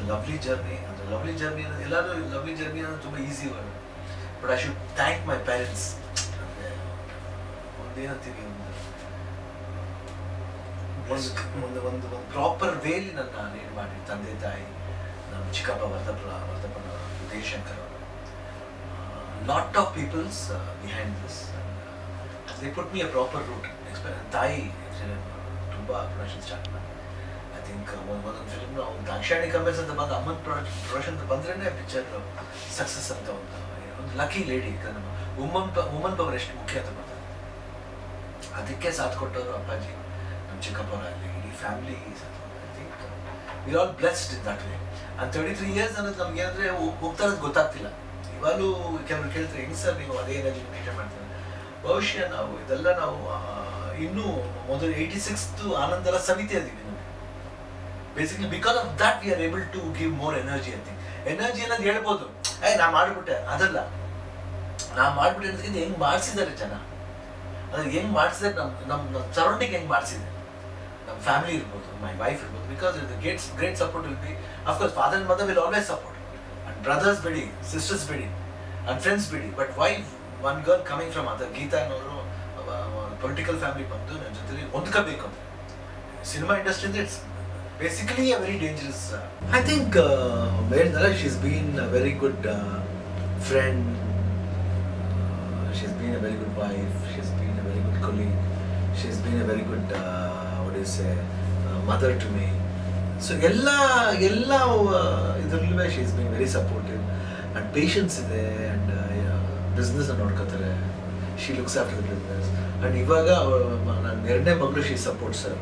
Lovely journey ಅಂದರೆ lovely journey ಅನ್ನೋದು ಎಲ್ಲರೂ ಲವ್ಲಿ ಜರ್ನಿ ಅನ್ನೋದು ತುಂಬ easy word but I should thank my parents ಅಂದರೆ ಒಂದೇನಂತೀವಿ ಒಂದು ಒಂದು ಒಂದು ಒಂದು ಒಂದು ಪ್ರಾಪರ್ ವೇಲಿ ನನ್ನ ಲೀಡ್ ಮಾಡಿ ತಂದೆ ತಾಯಿ ನಮ್ಮ ಚಿಕ್ಕಪ್ಪ ವರ್ಧಪ್ಪ ವರ್ಧಪ್ಪನ ಉದಯಶಂಕರ್ ಅವರು lot of peoples behind this they put me a proper route ತಾಯಿ ತುಂಬ ಪ್ರೊಡಕ್ಷನ್ ಸ್ಟಾರ್ಟ್ ಮಾಡಿ ಐ ಥಿಂಕ್ ಒಂದೊಂದು ಫಿಲ್ಮ್ ನಾವು ದಾಕ್ಷಾಯಣಿ ಕಮೆಂಟ್ಸ್ ಅಂತ ಬಂದು ಅಮ್ಮನ್ ಪ್ರೊಡಕ್ಷನ್ ಬಂದ್ರೇ ಪಿಕ್ಚರ್ ಸಕ್ಸಸ್ ಅಂತ ಒಂದು ಒಂದು ಲಕ್ಕಿ ಲೇಡಿ ನಮ್ಮ ವುಮನ್ ಪ ವುಮನ್ ಪವರ್ ಎಷ್ಟು ಮುಖ್ಯ ಅಂತ ಬರ್ತಾರೆ ಅದಕ್ಕೆ ಸಾಥ್ ಕೊಟ್ಟವರು ಅಪ್ಪಾಜಿ ನಮ್ಮ ಚಿಕ್ಕಪ್ಪರಾಗಲಿ ಇಡೀ family I think we all blessed in that way and thirty three years ಅನ್ನೋದು ನಮ್ಗೆ ಏನಂದ್ರೆ ಹೋಗ್ತಾ ಇರೋದು ಗೊತ್ತಾಗ್ತಿಲ್ಲ ಇವಾಗಲೂ ಕೆಲವರು ಕೇಳ್ತಾರೆ ಹೆಂಗ್ ಸರ್ ನೀವು ಅದೇ ಏನಾಗಿ ಮೇಂಟೈನ್ ಮಾಡ್ತೀರ ಬಹುಶಃ ನಾವು ಇದೆಲ್ಲ ನಾವು ಆ, ಇನ್ನೂ ಮೊದಲು ಏಯ್ಟಿ ಸಿಕ್ಸ್ತು ಆನಂದ ಎಲ್ಲ ಸವಿತಾ ಇದೀವಿ ನಾವು basically because of that we are able to give more energy ಅಂತ ಎನರ್ಜಿ ಅನ್ನೋದು ಹೇಳ್ಬೋದು ಏ ನಾ ಮಾಡ್ಬಿಟ್ಟೆ ಅದಲ್ಲ ನಾ ಮಾಡ್ಬಿಟ್ಟೆ ಅನ್ನೋದಕ್ಕಿಂತ ಹೆಂಗ್ ಮಾಡಿಸಿದ್ದಾರೆ ಜನ ಅದು ಹೆಂಗ್ ಮಾಡಿಸಿದ್ರೆ ನಮ್ಮ ನಮ್ಮ ಸರೌಂಡಿಂಗ್ ಹೆಂಗ್ ಮಾಡಿಸಿದೆ ನಮ್ಮ ಫ್ಯಾಮಿಲಿ ಇರ್ಬೋದು ಮೈ ವೈಫ್ ಇರ್ಬೋದು because gates great support will be of course father and mother will always support and brothers ಬಿಡಿ ಸಿಸ್ಟರ್ಸ್ ಬಿಡಿ ಅಂಡ್ ಫ್ರೆಂಡ್ಸ್ ಬಿಡಿ but wife one girl coming from other Geetha ಅನ್ನೋರು ಪೊಲಿಟಿಕಲ್ ಫ್ಯಾಮಿಲಿ ಬಂದು ನನ್ನ ಜೊತೆ ಹೊಂದ್ಕೋಬೇಕು ಅಂತ ಸಿನಿಮಾ ಇಂಡಸ್ಟ್ರಿ ಅಂದ್ರೆ it's basically a very dangerous I think ಹೇಳಿದ್ರೆ she's been a very good friend she's been a very good wife, she's been a very good colleague, she's been a very good, uh, what do you say, uh, mother to me. So ಎಲ್ಲ ಎಲ್ಲ ಇದರಲ್ಲೂ she is been very supportive and patience ಇದೆ and business ನೋಡ್ಕೋತಾರೆ she looks after the business and ಇವಾಗ ನನ್ನ ಎರಡನೇ ಮಗಳು she support sir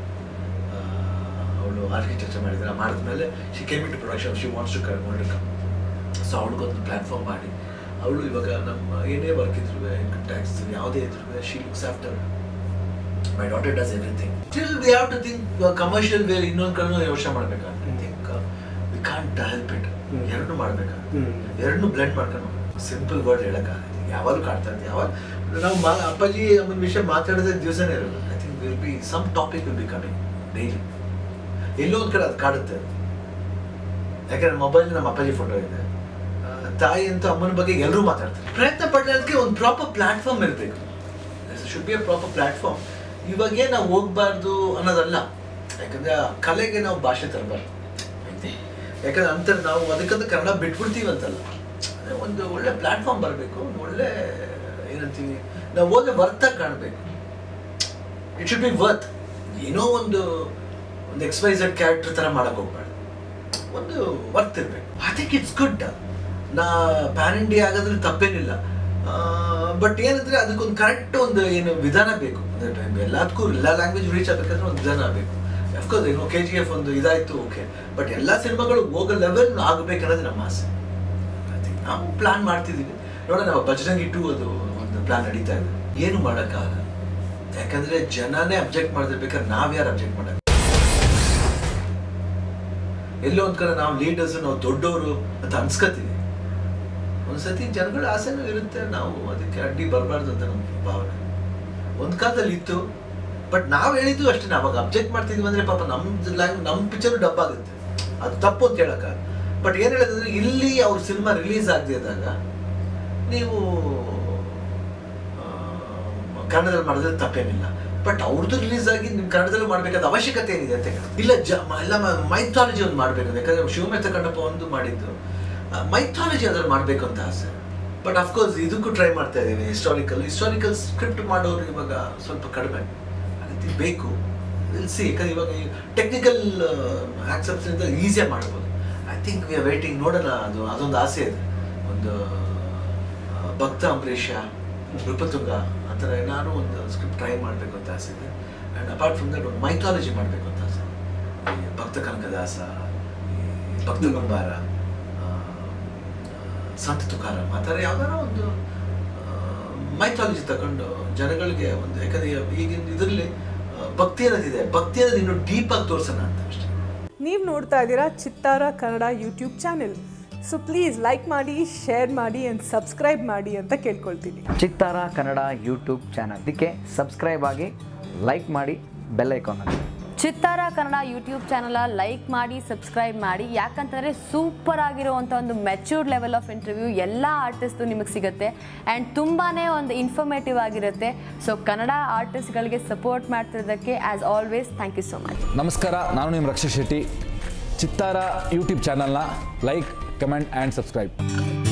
ಅವಳು ಆರ್ಕಿಟೆಕ್ಚರ್ ಮಾಡಿದ್ರೆ ಮಾಡಿದ್ಮೇಲೆ she came to production she wants to come so ಅವಳಿಗೊಂದು ಪ್ಲ್ಯಾಟ್ಫಾರ್ಮ್ ಮಾಡಿ ಅವಳು ಇವಾಗ ನಮ್ಮ ಏನೇ ವರ್ಕ್ ಇದ್ರು ಇನ್ಕಮ್ ಟ್ಯಾಕ್ಸ್ ಯಾವುದೇ ಇದ್ರು she looks after my daughter does everything still we have to think commercial where ಇನ್ನೊಂದು ಕಡೆ ಯೋಚನೆ ಮಾಡ್ಬೇಕಾಗುತ್ತೆ I think we can't help it ಎರಡನ್ನೂ ಮಾಡ್ಬೇಕಾಗುತ್ತೆ ಎರಡನ್ನೂ ಬ್ಲೆಂಡ್ ಮಾಡ್ಕೊಂಡು ಸಿಂಪಲ್ ವರ್ಡ್ ಹೇಳಕ್ಕಾಗತ್ತೆ ಯಾವಾಗಲೂ ಕಾಡ್ತಾ ಇರ್ತೀವಿ ಯಾವಾಗ ನಾವು ಮಾ ಅಪ್ಪಾಜಿ ಅಮ್ಮನ ವಿಷಯ ಮಾತಾಡಿದ ದಿವಸನೇ ಇರೋದು I think will be some topic will be coming daily ಎಲ್ಲೋ ಒಂದು ಕಡೆ ಅದು ಕಾಡುತ್ತೆ ಯಾಕಂದ್ರೆ ಮೊಬೈಲ್ ನಮ್ಮ ಅಪ್ಪಾಜಿ ಫೋಟೋ ಇದೆ ಆ, ತಾಯಿ ಅಂತ ಅಮ್ಮನ ಬಗ್ಗೆ ಎಲ್ಲರೂ ಮಾತಾಡ್ತಾರೆ ಪ್ರಯತ್ನ ಪಡೋದಕ್ಕೆ ಒಂದು ಪ್ರಾಪರ್ ಪ್ಲಾಟ್ಫಾರ್ಮ್ ಇರಬೇಕು should be a proper platform ಇವಾಗೇ ನಾವು ಹೋಗ್ಬಾರ್ದು ಅನ್ನೋದಲ್ಲ ಯಾಕಂದ್ರೆ ಆ ಕಲೆಗೆ ನಾವು ಭಾಷೆ ತರಬಾರ್ದು ಯಾಕಂದ್ರೆ ಅಂತ ನಾವು ಅದಕ್ಕಂತ ಕನ್ನಡ ಬಿಟ್ಬಿಡ್ತೀವಿ ಅಂತಲ್ಲ ಅದೇ ಒಂದು ಒಳ್ಳೆ ಪ್ಲಾಟ್ಫಾರ್ಮ್ ಬರಬೇಕು ಒಂದು ಒಳ್ಳೆ ಏನಂತೀವಿ ನಾವು ಹೋದ್ರೆ ವರ್ತಾಗಿ ಕಾಣಬೇಕು ಇಟ್ ಶುಡ್ ಬಿ ವರ್ತ್ ಏನೋ ಒಂದು ಒಂದು ಎಕ್ಸ್ಪೈಸೆಡ್ ಕ್ಯಾರೆಕ್ಟರ್ ಥರ ಮಾಡಕ್ ಹೋಗ್ಬಾರ್ದು ಒಂದು ವರ್ತ್ ಇರಬೇಕು ಐ ಥಿಂಕ್ ಇಟ್ಸ್ ಗುಡ್ ನಾ ಪ್ಯಾನ್ ಇಂಡಿಯಾ ಆಗೋದ್ರಲ್ಲಿ ತಪ್ಪೇನಿಲ್ಲ ಬಟ್ ಏನಂದ್ರೆ ಅದಕ್ಕೊಂದು ಕರೆಕ್ಟ್ ಒಂದು ಏನು ವಿಧಾನ ಬೇಕು ಅಂದ್ರೆ ಎಲ್ಲದಕ್ಕೂ ಎಲ್ಲ ಲ್ಯಾಂಗ್ವೇಜ್ ರೀಚ್ ಆಗಬೇಕಂದ್ರೆ ಒಂದು ವಿಧಾನ ಬೇಕು ಅಫ್ಕೋರ್ಸ್ ಏನು ಕೆ ಜಿ ಎಫ್ ಒಂದು ಇದಾಯ್ತು ಓಕೆ ಬಟ್ ಎಲ್ಲ ಸಿನಿಮಾಗಳು ಹೋಗೋ ಲೆವೆಲ್ ಆಗಬೇಕನ್ನೋದು ನಮ್ಮ ಆಸೆ I think ನಾವು ಪ್ಲಾನ್ ಮಾಡ್ತಿದ್ದೀವಿ ನೋಡೋಣ ನಾವು ಬಜರಂಗಿ ಟು ಅದು ಒಂದು ಪ್ಲಾನ್ ನಡೀತಾ ಇದೆ ಏನು ಮಾಡೋಕ್ಕಾಗಲ್ಲ ಯಾಕಂದ್ರೆ ಜನನೇ ಅಬ್ಜೆಕ್ಟ್ ಮಾಡಿರ್ಬೇಕಾದ್ರೆ ನಾವ್ಯಾರು ಅಬ್ಜೆಕ್ಟ್ ಮಾಡಲ್ಲ ಎಲ್ಲೋ ಒಂದ್ ಕಡೆ ನಾವು ಲೀಡರ್ಸ್ ನಾವು ದೊಡ್ಡವರು ಅಂತ ಅನ್ಸ್ಕೊತೀವಿ ಒಂದ್ಸತಿ ಜನಗಳ ಆಸೆನೂ ಇರುತ್ತೆ ನಾವು ಅದಕ್ಕೆ ಅಡ್ಡಿ ಬರಬಾರ್ದು ಅಂತ ನಮ್ಮ ಭಾವನೆ ಒಂದ್ ಕಾಲದಲ್ಲಿ ಇತ್ತು ಬಟ್ ನಾವು ಹೇಳಿದ್ದು ಅಷ್ಟೇ ಅವಾಗ ಅಬ್ಜೆಕ್ಟ್ ಮಾಡ್ತಿದ್ವಿ ಅಂದ್ರೆ ಪಾಪ ನಮ್ಮ ಲ್ಯಾಂಗ್ ನಮ್ಮ ಪಿಕ್ಚರ್ ಡಬ್ ಆಗುತ್ತೆ ಅದು ತಪ್ಪು ಅಂತ ಹೇಳಕ್ಕ ಬಟ್ ಏನ್ ಹೇಳೋದಂದ್ರೆ ಇಲ್ಲಿ ಅವ್ರ ಸಿನಿಮಾ ರಿಲೀಸ್ ಆಗದಿದ್ದಾಗ ನೀವು ಆ, ಕನ್ನಡದಲ್ಲಿ ಮಾಡಿದ್ರೆ ತಪ್ಪೇನಿಲ್ಲ ಬಟ್ ಅವ್ರದ್ದು ರಿಲೀಸ್ ಆಗಿ ನಿಮ್ ಕನ್ನಡದಲ್ಲಿ ಮಾಡ್ಬೇಕಾದ ಅವಶ್ಯಕತೆ ಏನಿದೆ ಅಂತ ಹೇಳಿ ಇಲ್ಲ ಜ ಮ- ಎಲ್ಲ ಮೈಥಾಲಜಿ ಒಂದು ಮಾಡ್ಬೇಕು ಯಾಕಂದ್ರೆ ಶಿವಮೇತ ಕಣ್ಣಪ್ಪ ಒಂದು ಮಾಡಿದ್ದು ಮೈಥಾಲಜಿ ಅದ್ರಲ್ಲಿ ಮಾಡ್ಬೇಕು ಅಂತ ಆಸೆ ಬಟ್ ಅಫ್ಕೋರ್ಸ್ ಇದಕ್ಕೂ ಟ್ರೈ ಮಾಡ್ತಾ ಇದ್ದೀವಿ ಹಿಸ್ಟಾರಿಕಲ್ ಹಿಸ್ಟಾರಿಕಲ್ ಸ್ಕ್ರಿಪ್ಟ್ ಮಾಡೋರು ಇವಾಗ ಸ್ವಲ್ಪ ಕಡಿಮೆ ಆ ರೀತಿ ಬೇಕು ಸಿ ಯಾಕಂದ್ರೆ ಇವಾಗ ಟೆಕ್ನಿಕಲ್ ಆಕ್ಸೆಪ್ಟ್ಸ್ ಈಸಿಯಾಗಿ ಮಾಡ್ಬೋದು I think we are waiting ನೋಡೋಣ ಅದು ಅದೊಂದು ಆಸೆ ಇದೆ ಒಂದು ಆ, ಭಕ್ತ ಅಂಬರೀಷ ನೃಪತುಂಗ ಆ ಥರ ಏನಾದ್ರು ಒಂದು ಸ್ಕ್ರಿಪ್ಟ್ ಟ್ರೈ ಮಾಡಬೇಕು ಅಂತ ಆಸೆ ಇದೆ ಆ್ಯಂಡ್ ಅಪಾರ್ಟ್ ಫ್ರಮ್ ದಟ್ ಒಂದು ಮೈಥಾಲಜಿ ಮಾಡಬೇಕು ಅಂತ ಆಸೆ ಈ ಭಕ್ತ ಕನಕದಾಸ ಈ ಭಕ್ತ ಕುಂಬಾರ ಆ, ಆ, ಸಂತ ತುಕಾರಾಮ್ ಆ ಥರ ಯಾವ್ದಾರ ಒಂದು ಮೈಥಾಲಜಿ ತಗೊಂಡು ಜನಗಳಿಗೆ ಒಂದು ಯಾಕಂದ್ರೆ ಈಗಿನ ಇದರಲ್ಲಿ ಭಕ್ತಿ ಅನ್ನೋದಿದೆ ಭಕ್ತಿ ಅನ್ನೋದು ಇನ್ನೂ ಡೀಪ್ ಆಗಿ ತೋರ್ಸೋಣ ಅಂತ ಅಷ್ಟೇ ನೀವು ನೋಡ್ತಾ ಇದ್ದೀರಾ Chittara Kannada YouTube channel so please like ಮಾಡಿ ಶೇರ್ ಮಾಡಿ ಆ್ಯಂಡ್ ಸಬ್ಸ್ಕ್ರೈಬ್ ಮಾಡಿ ಅಂತ ಕೇಳ್ಕೊಳ್ತೀನಿ ಚಿತ್ತಾರ ಕನ್ನಡ ಯೂಟ್ಯೂಬ್ ಚಾನಲ್ ಇದಕ್ಕೆ ಸಬ್ಸ್ಕ್ರೈಬ್ ಆಗಿ ಲೈಕ್ ಮಾಡಿ ಬೆಲ್ ಐಕಾನ್ ಆಗಿ Chittara Kannada YouTube channel like ಮಾಡಿ ಸಬ್ಸ್ಕ್ರೈಬ್ ಮಾಡಿ ಯಾಕಂತಂದರೆ ಸೂಪರ್ ಆಗಿರುವಂಥ ಒಂದು ಮೆಚ್ಯೂರ್ಡ್ ಲೆವೆಲ್ ಆಫ್ ಇಂಟರ್ವ್ಯೂ ಎಲ್ಲ ಆರ್ಟಿಸ್ಟು ನಿಮಗೆ ಸಿಗುತ್ತೆ ಆ್ಯಂಡ್ ತುಂಬಾ ಒಂದು ಇನ್ಫಾರ್ಮೇಟಿವ್ ಆಗಿರುತ್ತೆ ಸೊ ಕನ್ನಡ ಆರ್ಟಿಸ್ಟ್ಗಳಿಗೆ ಸಪೋರ್ಟ್ ಮಾಡ್ತಿರೋದಕ್ಕೆ as always thank you so much ನಮಸ್ಕಾರ ನಾನು ನಿಮ್ಮ ರಕ್ಷಾ ಶೆಟ್ಟಿ ಚಿತ್ತಾರ ಯೂಟ್ಯೂಬ್ ಚಾನಲ್ನ ಲೈಕ್ ಕಮೆಂಟ್ ಆ್ಯಂಡ್ ಸಬ್ಸ್ಕ್ರೈಬ್